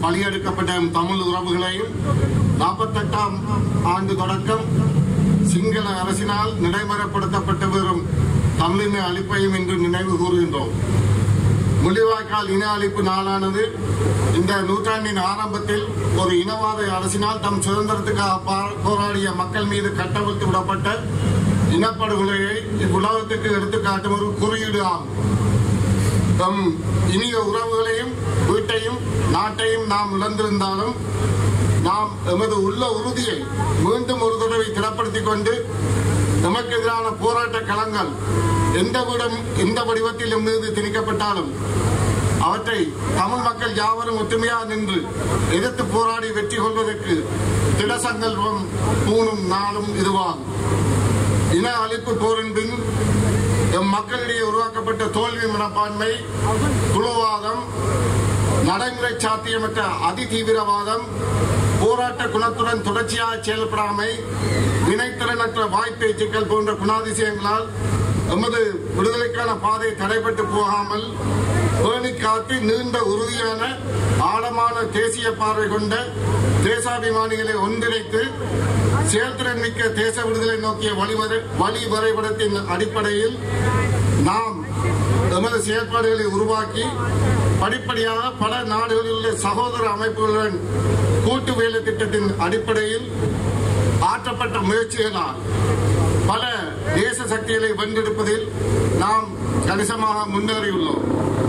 பலியெடுக்கப்பட்ட M Tamil உறவுகளையும் நாற்பத்தெட்டாம் ஆண்டு தொடக்கம் சிங்கள அரசினால் நடைமுறைப்படுத்தப்பட்டு வரும் தமிழின அழிப்பையும் இன்று நினைவு கூறுகின்றோம் முள்ளிவாய்க்கால் இன அழிப்பு நாளானது இந்த நூற்றாண்டின் ஆரம்பத்தில் ஒரு இனவாத அரசினால் தம் சுதந்திரத்துக்காக பா- போராடிய மக்கள் மீது கட்டவிழ்த்து விடப்பட்ட இனப்படுகொலையை இவ்வுலகத்துக்கு எடுத்துக்காட்டும் ஒரு குறியீடு ஆகும் தம் இனிய உறவுகளையும் வீட்டையும் நாட்டையும் நாம் இழந்திருந்தாலும் நாம் எமது உள்ள உறுதியை மீண்டும் ஒரு தடவை திடப்படுத்திக் கொண்டு நமக்கு எதிரான போராட்ட களங்கள் எந்த விடம் எந்த வடிவத்தில் எம் மீது திணிக்கப்பட்டாலும் அவற்றை தமிழ் மக்கள் யாவரும் ஒற்றுமையாக நின்று எதிர்த்து போராடி வெற்றி கொள்வதற்கு திடசங்கல்பம் பூணும் நாளும் இதுவாகும் இன அழிப்பு போரின் பின் எம் மக்களிடையே உருவாக்கப்பட்ட தோல்வி மனப்பான்மை குழுவாதம் நடைமுறை சாத்தியமற்ற அதிதீவிரவாதம் போராட்ட குணத்துடன் தொடர்ச்சியாக செயல்படாமை வினைத்திறனற்ற வாய்ப்பேச்சுக்கள் போன்ற குணாதிசயங்களால் எமது விடுதலைக்கான பாதை தடைபட்டு போகாமல் பேணி காத்து நீண்ட உறுதியான ஆழமான தேசிய பார்வை கொண்ட தேசாபிமானிகளை ஒன்றிணைத்து செயல்திறன் மிக்க தேச விடுதலை நோக்கிய வழிவரை வழி வரைபடத்தின் அடிப்படையில் நாம் எமது செயற்பாடுகளை உருவாக்கி படிப்படியாக பல நாடுகளில் உள்ள சகோதர அமைப்புகளுடன் கூட்டு வேலை திட்டத்தின் அடிப்படையில் ஆற்றப்பட்ட முயற்சிகளால் பல தேச சக்திகளை வென்றெடுப்பதில் நாம் கணிசமாக முன்னேறியுள்ளோம்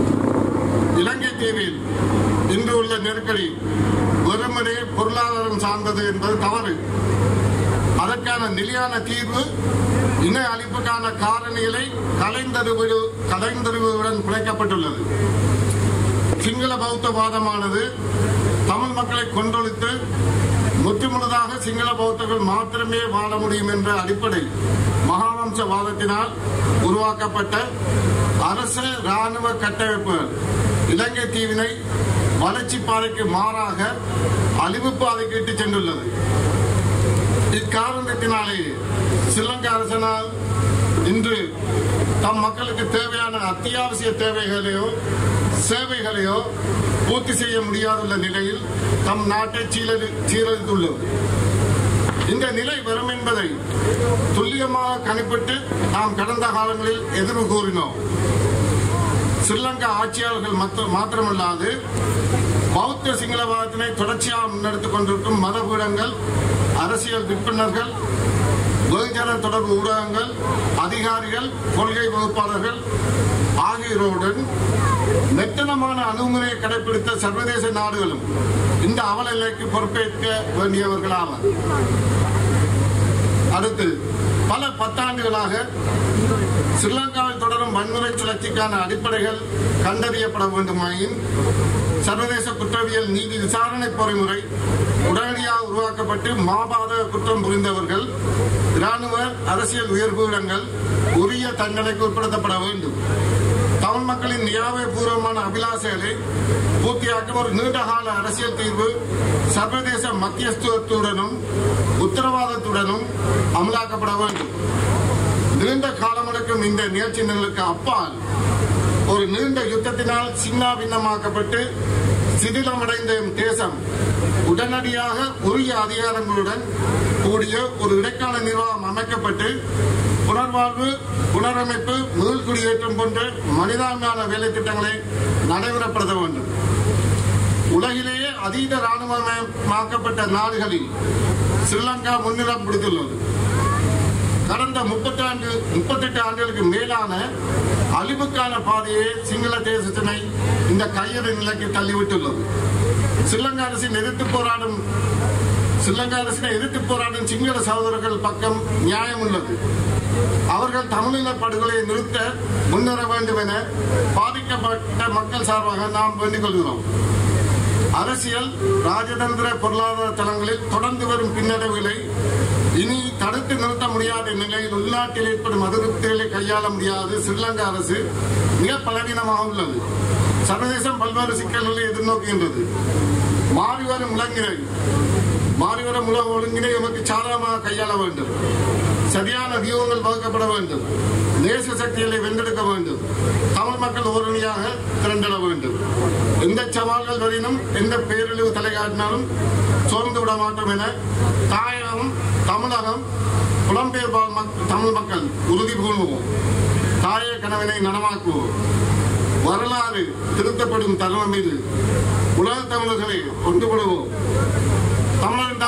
இலங்கை தீவில் இன்று உள்ள நெருக்கடி வெறுமனே பொருளாதாரம் சார்ந்தது என்பது தவறு அதற்கான நிலையான தீர்வு இன அழிப்புக்கான காரணிகளை கலைந்தறிவு கலைந்தறிவுடன் குறைக்கப்பட்டுள்ளது சிங்கள பௌத்தவாதமானது தமிழ் மக்களை கொன்றொழித்து முற்றுமுழுதாக சிங்கள பௌத்தர்கள் மாத்திரமே வாழ முடியும் என்ற அடிப்படை மகாவம்ச வாதத்தினால் உருவாக்கப்பட்ட அரசு ராணுவ கட்டமைப்பு இலங்கை தீவினை வளர்ச்சி பாதைக்கு மாறாக அழிவு பாதைக்கு இட்டுச் சென்றுள்ளது இக்காரணத்தினாலே ஸ்ரீலங்கா அரசனால் இன்று தம் மக்களுக்கு தேவையான அத்தியாவசிய தேவைகளையோ சேவைகளையோ பூர்த்தி செய்ய முடியாதுள்ள நிலையில் தம் நாட்டை சீரழி சீரழித்துள்ளது இந்த நிலை வரும் என்பதை துல்லியமாக கணிப்பிட்டு நாம் கடந்த காலங்களில் எதிர்வு கூறினோம் ஸ்ரீலங்கா ஆட்சியாளர்கள் மத்த- மாத்திரமல்லாது பௌத்த சிங்களவாதத்தினை தொடர்ச்சியாக முன்னெடுத்துக் கொண்டிருக்கும் மதபீடங்கள் அரசியல் விற்பனர்கள் வெகுஜன தொடர்பு ஊடகங்கள் அதிகாரிகள் கொள்கை வகுப்பாளர்கள் ஆகியோருடன் மெத்தனமான அணுகுமுறையை கடைபிடித்த சர்வதேச நாடுகளும் இந்த அவல நிலைக்கு பொறுப்பேற்க வேண்டியவர்களாவர் அடுத்து பல பத்தாண்டுகளாக ஸ்ரீலங்காவில் தொடரும் வன்முறை சுழற்சிக்கான அடிப்படைகள் கண்டறியப்பட வேண்டுமாயின் சர்வதேச குற்றவியல் நீதி விசாரணை பொறிமுறை உடனடியாக உருவாக்கப்பட்டு மாபாதக குற்றம் புரிந்தவர்கள் இராணுவ அரசியல் உயர்பீடங்கள் உரிய தண்டனைக்கு உட்படுத்தப்பட வேண்டும் தமிழ் மக்களின் நியாயபூர்வமான அபிலாஷைகளை பூர்த்தியாக்கும் ஒரு நீண்டகால அரசியல் தீர்வு சர்வதேச மத்தியஸ்துவத்துடனும் உத்தரவாதத்துடனும் அமலாக்கப்பட வேண்டும் நீண்ட காலமடக்கும் இந்த நிகழ்ச்சிகளுக்கு அப்பால் ஒரு நீண்ட யுத்தத்தினால் சின்னா பின்னமாக்கப்பட்டு சிதிலமடைந்த எம் தேசம் உடனடியாக உரிய அதிகாரங்களுடன் கூடிய ஒரு இடைக்கால நிர்வாகம் அமைக்கப்பட்டு புனர்வாழ்வு புனரமைப்பு மீள்குடியேற்றம் போன்ற மனிதாபிமான வேலை திட்டங்களை நடைமுறைப்படுத்த வேண்டும் உலகிலேயே அதீத ராணுவமயமாக்கப்பட்ட நாடுகளில் ஸ்ரீலங்கா முன்னிடம் பிடித்துள்ளது கடந்த முப்பத்தி ஆண்டு முப்பத்தெட்டு ஆண்டுகளுக்கு மேலான அழிவுக்கான பாதையை சிங்கள தேசத்தினை இந்த கையறு நிலைக்கு தள்ளிவிட்டுள்ளது ஸ்ரீலங்கா அரசின் எதிர்த்து போராடும் ஸ்ரீலங்கா அரசினை எதிர்த்து போராடும் சிங்கள சகோதரர்கள் பக்கம் நியாயம் உள்ளது அவர்கள் தமிழின படுகொலையை நிறுத்த முன்வர வேண்டும் என பாதிக்கப்பட்ட மக்கள் சார்பாக நாம் வேண்டிக் கொள்கிறோம் அரசியல் ராஜதந்திர பொருளாதார தளங்களில் தொடர்ந்து வரும் பின்னடைவுகளை இனி தடுத்து நிறுத்த முடியாத நிலையில் உள்நாட்டில் ஏற்படும் அதிருப்திகளை கையாள முடியாது ஸ்ரீலங்கா அரசு மிக பலவீனமாக உள்ளது சர்வதேசம் பல்வேறு சிக்கல்களை எதிர்நோக்குகின்றது மாறிவரும் இளைஞரை மாறிவரும் உலக ஒழுங்கினை எமக்கு சாதகமாக கையாள வேண்டும் சரியான வியூகங்கள் வகுக்கப்பட வேண்டும் நேச சக்திகளை வென்றெடுக்க வேண்டும் தமிழ் மக்கள் ஓரணியாக திரண்டிட வேண்டும் எந்த சவால்கள் வரினும் எந்த பேரழிவு தலைகாட்டினாலும் சோர்ந்து விட மாட்டோம் என தாயகம் தமிழகம் புலம்பெயர் வாழ் மக்- தமிழ் மக்கள் உறுதி பூணுவோம் தாய கனவினை நனமாக்குவோம் வரலாறு திருத்தப்படும் தருணம் இது உலக தமிழர்களை ஒன்றுபடுவோம் தமிழர்